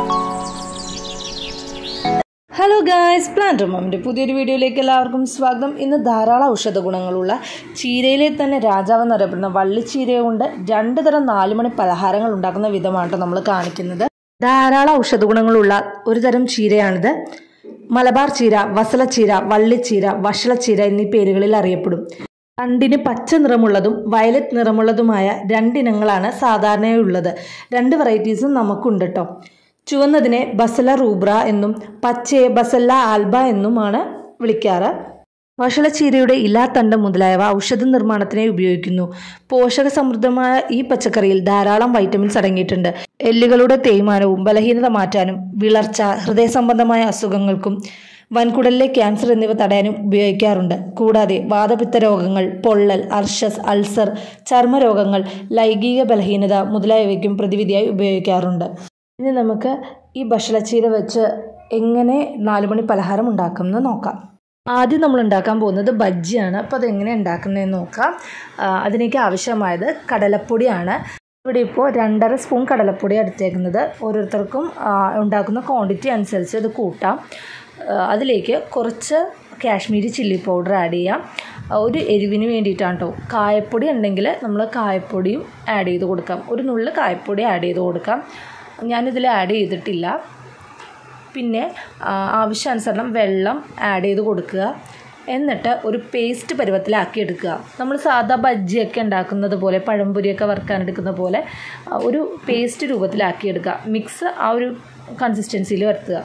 hello guys plant റൂമിൻ്റെ പുതിയൊരു വീഡിയോയിലേക്ക് എല്ലാവർക്കും സ്വാഗതം ഇന്ന് ധാരാളം ഔഷധ ഗുണങ്ങളുള്ള ചീരയിലെ തന്നെ രാജാവ് എന്നറിയപ്പെടുന്ന വള്ളിച്ചീര കൊണ്ട് രണ്ട് തരം നാലുമണി പലഹാരങ്ങൾ ഉണ്ടാക്കുന്ന വിധമാണ് നമ്മൾ കാണിക്കുന്നത് ധാരാളം ഔഷധ ഗുണങ്ങളുള്ള ഒരു തരം ചീരയാണിത് മലബാർ ചീര വസലച്ചീര വള്ളിച്ചീര വഷളച്ചീര എന്നീ പേരുകളിൽ അറിയപ്പെടും തണ്ടിന് പച്ച നിറമുള്ളതും വയലറ്റ് നിറമുള്ളതുമായ രണ്ടിനങ്ങളാണ് സാധാരണയായി ഉള്ളത് രണ്ട് വെറൈറ്റീസും നമുക്കുണ്ട് കേട്ടോ ചുവന്നതിനെ ബസല റൂബ്ര എന്നും പച്ചയെ ബസല്ല ആൽബ എന്നുമാണ് വിളിക്കാറ് വഷളച്ചീരയുടെ ഇലാത്തണ്ട് മുതലായവ ഔഷധ നിർമ്മാണത്തിനായി ഉപയോഗിക്കുന്നു പോഷക സമൃദ്ധമായ ഈ പച്ചക്കറിയിൽ ധാരാളം വൈറ്റമിൻസ് അടങ്ങിയിട്ടുണ്ട് എല്ലുകളുടെ തേയ്മാനവും ബലഹീനത മാറ്റാനും വിളർച്ച ഹൃദയ സംബന്ധമായ അസുഖങ്ങൾക്കും വൻകുടലിലെ ക്യാൻസർ എന്നിവ തടയാനും ഉപയോഗിക്കാറുണ്ട് കൂടാതെ വാതപിത്ത രോഗങ്ങൾ പൊള്ളൽ അർഷസ് അൾസർ ചർമ്മരോഗങ്ങൾ ലൈംഗിക ബലഹീനത മുതലായവയ്ക്കും പ്രതിവിധിയായി ഉപയോഗിക്കാറുണ്ട് ഇനി നമുക്ക് ഈ ഭക്ഷണച്ചീര വെച്ച് എങ്ങനെ നാലുമണി പലഹാരം ഉണ്ടാക്കുമെന്ന് നോക്കാം ആദ്യം നമ്മൾ ഉണ്ടാക്കാൻ പോകുന്നത് ബജ്ജിയാണ് അപ്പോൾ അതെങ്ങനെ ഉണ്ടാക്കുന്നതെന്ന് നോക്കാം ആ, അതിലേക്ക് ആവശ്യമായത് കടലപ്പൊടിയാണ് ഇവിടെ ഇപ്പോൾ രണ്ടര സ്പൂൺ കടലപ്പൊടി എടുത്തേക്കുന്നത് ഓരോരുത്തർക്കും ആ, ഉണ്ടാക്കുന്ന ക്വാണ്ടിറ്റി അനുസരിച്ച് ഇത് കൂട്ടാം ആ, അതിലേക്ക് കുറച്ച് കാശ്മീരി ചില്ലി പൗഡർ ആഡ് ചെയ്യാം ആ, ഒരു എരിവിന് വേണ്ടിയിട്ടാണ് കേട്ടോ കായപ്പൊടി ഉണ്ടെങ്കിൽ നമ്മൾ കായപ്പൊടിയും ആഡ് ചെയ്ത് കൊടുക്കാം ഒരു നുള്ള് കായപ്പൊടി ആഡ് ചെയ്ത് കൊടുക്കാം ഞാനിതിൽ ആഡ് ചെയ്തിട്ടില്ല പിന്നെ ആ, ആവശ്യാനുസരണം വെള്ളം ആഡ് ചെയ്ത് കൊടുക്കുക എന്നിട്ട് ഒരു പേസ്റ്റ് പരുവത്തിലാക്കി എടുക്കുക നമ്മൾ സാധാ ബജ്ജിയൊക്കെ ഉണ്ടാക്കുന്നത് പോലെ പഴംപൊരിയൊക്കെ വറുക്കാൻ എടുക്കുന്ന പോലെ ആ, ഒരു പേസ്റ്റ് രൂപത്തിലാക്കി എടുക്കുക മിക്സ് ആ ഒരു കൺസിസ്റ്റൻസിയിൽ വരുത്തുക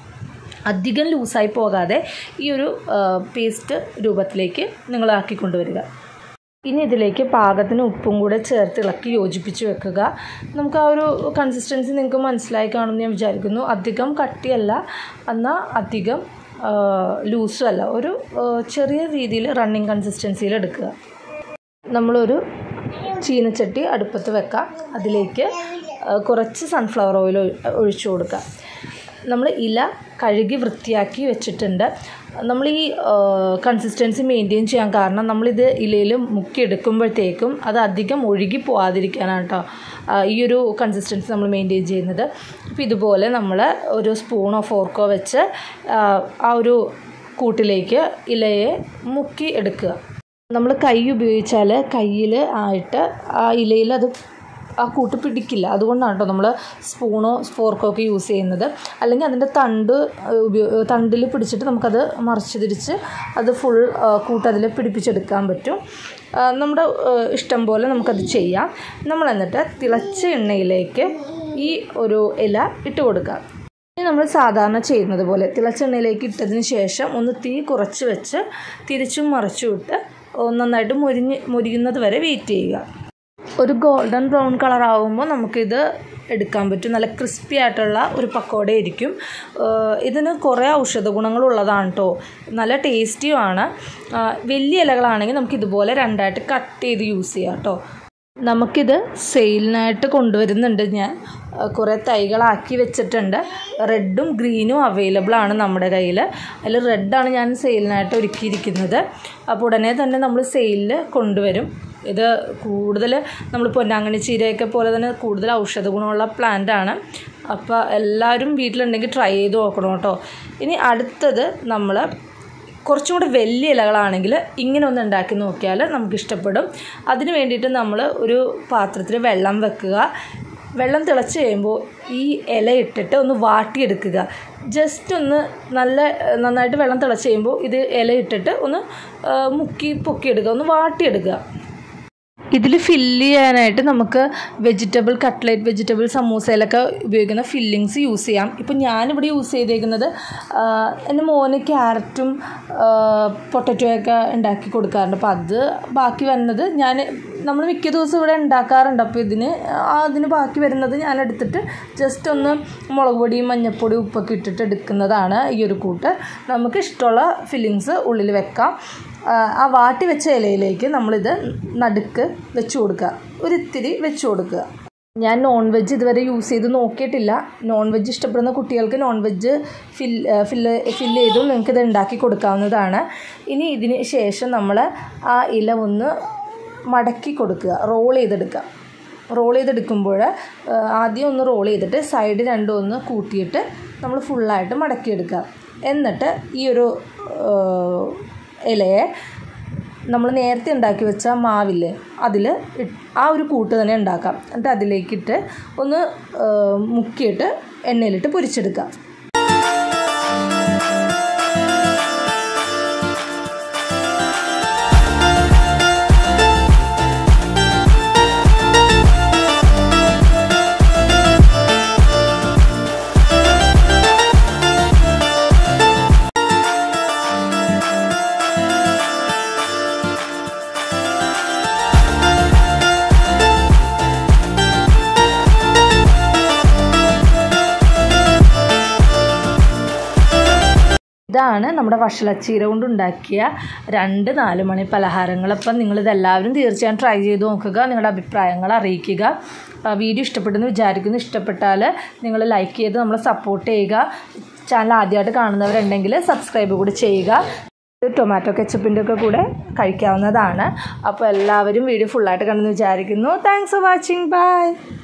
അധികം ലൂസായി പോകാതെ ഈ ഒരു ആ, പേസ്റ്റ് രൂപത്തിലേക്ക് നിങ്ങൾ ആക്കി കൊണ്ടുവരിക ഇനി ഇതിലേക്ക് പാകത്തിന് ഉപ്പും കൂടെ ചേർത്ത് ഇളക്കി യോജിപ്പിച്ച് വെക്കുക നമുക്ക് ആ ഒരു കൺസിസ്റ്റൻസി നിങ്ങൾക്ക് മനസ്സിലായി കാണുമെന്ന് ഞാൻ വിചാരിക്കുന്നു അധികം കട്ടിയല്ല എന്നാൽ അധികം ലൂസും അല്ല ഒരു ആ, ചെറിയ രീതിയിൽ റണ്ണിങ് കൺസിസ്റ്റൻസിയിൽ എടുക്കുക നമ്മളൊരു ചീനച്ചട്ടി അടുപ്പത്ത് വെക്കാം അതിലേക്ക് ആ, കുറച്ച് സൺഫ്ലവർ ഓയിൽ ഒഴിച്ചു കൊടുക്കുക നമ്മൾ ഇല കഴുകി വൃത്തിയാക്കി വെച്ചിട്ടുണ്ട് നമ്മൾ ഈ കൺസിസ്റ്റൻസി മെയിൻറ്റെയിൻ ചെയ്യാൻ കാരണം നമ്മളിത് ഇലയിൽ മുക്കിയെടുക്കുമ്പോഴത്തേക്കും അത് അധികം ഒഴുകി പോവാതിരിക്കാനാണ് കേട്ടോ ആ, ഈ ഒരു കൺസിസ്റ്റൻസി നമ്മൾ മെയിൻറ്റെയിൻ ചെയ്യുന്നത് അപ്പോൾ ഇതുപോലെ നമ്മൾ ഒരു സ്പൂണോ ഫോർക്കോ വെച്ച് ആ, ആ ഒരു കൂട്ടിലേക്ക് ഇലയെ മുക്കി എടുക്കുക നമ്മൾ കൈ ഉപയോഗിച്ചാൽ കയ്യിൽ ആയിട്ട് ആ ഇലയിൽ അത് ആ കൂട്ട് പിടിക്കില്ല അതുകൊണ്ടാണ് കേട്ടോ നമ്മൾ സ്പൂണോ ഫോർക്കോ ഒക്കെ യൂസ് ചെയ്യുന്നത് അല്ലെങ്കിൽ അതിൻ്റെ തണ്ട് ഉപയോ തണ്ടിൽ പിടിച്ചിട്ട് നമുക്കത് മറിച്ച് തിരിച്ച് അത് ഫുൾ കൂട്ട് അതിൽ പിടിപ്പിച്ചെടുക്കാൻ പറ്റും ആ, നമ്മുടെ ആ, ഇഷ്ടം പോലെ നമുക്കത് ചെയ്യാം നമ്മൾ എന്നിട്ട് തിളച്ച എണ്ണയിലേക്ക് ഈ ഒരു ഇല ഇട്ട് കൊടുക്കാം ഇനി നമ്മൾ സാധാരണ ചെയ്യുന്നത് പോലെ തിളച്ച എണ്ണയിലേക്ക് ഇട്ടതിന് ശേഷം ഒന്ന് തീ കുറച്ച് വെച്ച് തിരിച്ചും മറിച്ചും ഇട്ട് നന്നായിട്ട് മുരിഞ്ഞ് മുരിയുന്നത് വരെ വെയിറ്റ് ചെയ്യുക ഒരു ഗോൾഡൻ ബ്രൗൺ കളർ ആകുമ്പോൾ നമുക്കിത് എടുക്കാൻ പറ്റും നല്ല ക്രിസ്പി ആയിട്ടുള്ള ഒരു പക്കോട ആയിരിക്കും ഏഹ് ഇതിന് കുറേ ഔഷധ ഗുണങ്ങളുള്ളതാണ് കേട്ടോ നല്ല ടേസ്റ്റിയുമാണ് ആഹ് വലിയ ഇലകളാണെങ്കിൽ നമുക്ക് ഇതുപോലെ രണ്ടായിട്ട് കട്ട് ചെയ്ത് യൂസ് ചെയ്യാം കേട്ടോ നമുക്കിത് സെയിലിനായിട്ട് കൊണ്ടുവരുന്നുണ്ട് ഞാൻ അഹ് കുറേ തൈകളാക്കി വെച്ചിട്ടുണ്ട് റെഡും ഗ്രീനും അവൈലബിൾ ആണ് നമ്മുടെ കയ്യിൽ അതിൽ റെഡാണ് ഞാൻ സെയിലിനായിട്ട് ഒരുക്കിയിരിക്കുന്നത് അപ്പോൾ ഉടനെ തന്നെ നമ്മൾ സെയിലിൽ കൊണ്ടുവരും ഇത് കൂടുതൽ നമ്മൾ പൊന്നാങ്കണ്ണി ചീരയൊക്കെ പോലെ തന്നെ കൂടുതൽ ഔഷധ ഗുണമുള്ള പ്ലാന്റ് ആണ് അപ്പോൾ എല്ലാവരും വീട്ടിലുണ്ടെങ്കിൽ ട്രൈ ചെയ്ത് നോക്കണം കേട്ടോ ഇനി അടുത്തത് നമ്മൾ കുറച്ചും കൂടെ വലിയ ഇലകളാണെങ്കിൽ ഇങ്ങനെ ഒന്ന് ഉണ്ടാക്കി നോക്കിയാൽ നമുക്ക് ഇഷ്ടപ്പെടും അതിന് വേണ്ടിയിട്ട് നമ്മൾ ഒരു പാത്രത്തിൽ വെള്ളം വെക്കുക വെള്ളം തിളച്ച് കഴിയുമ്പോൾ ഈ ഇല ഇട്ടിട്ട് ഒന്ന് വാട്ടിയെടുക്കുക ജസ്റ്റ് ഒന്ന് നല്ല നന്നായിട്ട് വെള്ളം തിളച്ച് കഴിയുമ്പോൾ ഇത് ഇല ഇട്ടിട്ട് ഒന്ന് ആ, മുക്കി പൊക്കിയെടുക്കുക ഒന്ന് വാട്ടിയെടുക്കുക ഇതിൽ ഫില്ല് ചെയ്യാനായിട്ട് നമുക്ക് വെജിറ്റബിൾ കട്ട്ലേറ്റ് വെജിറ്റബിൾ സമൂസയിലൊക്കെ ഉപയോഗിക്കുന്ന ഫില്ലിങ്സ് യൂസ് ചെയ്യാം ഇപ്പം ഞാനിവിടെ യൂസ് ചെയ്തേക്കുന്നത് ആഹ്, എൻ്റെ മോന് ക്യാരറ്റും പൊട്ടറ്റോയൊക്കെ ഉണ്ടാക്കി കൊടുക്കാറുണ്ട് അപ്പോൾ അത് ബാക്കി വരുന്നത് ഞാൻ നമ്മൾ മിക്ക ദിവസം ഇവിടെ ഉണ്ടാക്കാറുണ്ട് അപ്പോൾ ഇതിന് ആ അതിന് ബാക്കി വരുന്നത് ഞാൻ എടുത്തിട്ട് ജസ്റ്റ് ഒന്ന് മുളക് പൊടിയും മഞ്ഞൾപ്പൊടിയും ഉപ്പൊക്കെ ഇട്ടിട്ട് എടുക്കുന്നതാണ് ഈ ഒരു കൂട്ട് നമുക്ക് ഇഷ്ടമുള്ള ഫില്ലിങ്സ് ഉള്ളിൽ വെക്കാം ആ, ആ വാട്ടി വെച്ച ഇലയിലേക്ക് നമ്മളിത് നടുക്ക് വെച്ച് കൊടുക്കുക ഒരിത്തിരി വെച്ച് കൊടുക്കുക ഞാൻ നോൺ വെജ് ഇതുവരെ യൂസ് ചെയ്ത് നോക്കിയിട്ടില്ല നോൺ വെജ് ഇഷ്ടപ്പെടുന്ന കുട്ടികൾക്ക് non veg fill fill fill ചെയ്തും നിങ്ങൾക്ക് ഇത് ഉണ്ടാക്കി കൊടുക്കാവുന്നതാണ് ഇനി ഇതിന് ശേഷം നമ്മൾ ആ ഇല ഒന്ന് മടക്കി കൊടുക്കുക റോൾ ചെയ്തെടുക്കുക റോൾ ചെയ്തെടുക്കുമ്പോൾ ആദ്യം ഒന്ന് റോൾ ചെയ്തിട്ട് സൈഡ് രണ്ടും ഒന്ന് കൂട്ടിയിട്ട് നമ്മൾ ഫുള്ളായിട്ട് മടക്കിയെടുക്കുക എന്നിട്ട് ഈ ഒരു ഇലയെ നമ്മൾ നേരത്തെ ഉണ്ടാക്കി വെച്ച മാവില്ലേ അതിൽ ആ ഒരു കൂട്ട് തന്നെ ഉണ്ടാക്കാം എന്നിട്ട് അതിലേക്കിട്ട് ഒന്ന് മുക്കിയിട്ട് എണ്ണയിലിട്ട് പൊരിച്ചെടുക്കാം ഇതാണ് നമ്മുടെ വഷളച്ചീര കൊണ്ടുണ്ടാക്കിയ രണ്ട് നാല് മണി പലഹാരങ്ങൾ അപ്പം നിങ്ങളിതെല്ലാവരും തീർച്ചയായും ട്രൈ ചെയ്ത് നോക്കുക നിങ്ങളുടെ അഭിപ്രായങ്ങൾ അറിയിക്കുക വീഡിയോ ഇഷ്ടപ്പെട്ടെന്ന് വിചാരിക്കുന്നു ഇഷ്ടപ്പെട്ടാൽ നിങ്ങൾ ലൈക്ക് ചെയ്ത് നമ്മളെ സപ്പോർട്ട് ചെയ്യുക ചാനൽ ആദ്യമായിട്ട് കാണുന്നവരുണ്ടെങ്കിൽ സബ്സ്ക്രൈബ് കൂടി ചെയ്യുക ടൊമാറ്റോ കെച്ചപ്പിൻ്റെ ഒക്കെ കൂടെ കഴിക്കാവുന്നതാണ് അപ്പോൾ എല്ലാവരും വീഡിയോ ഫുള്ളായിട്ട് കണ്ടെന്ന് വിചാരിക്കുന്നു താങ്ക്സ് ഫോർ വാച്ചിങ് ബൈ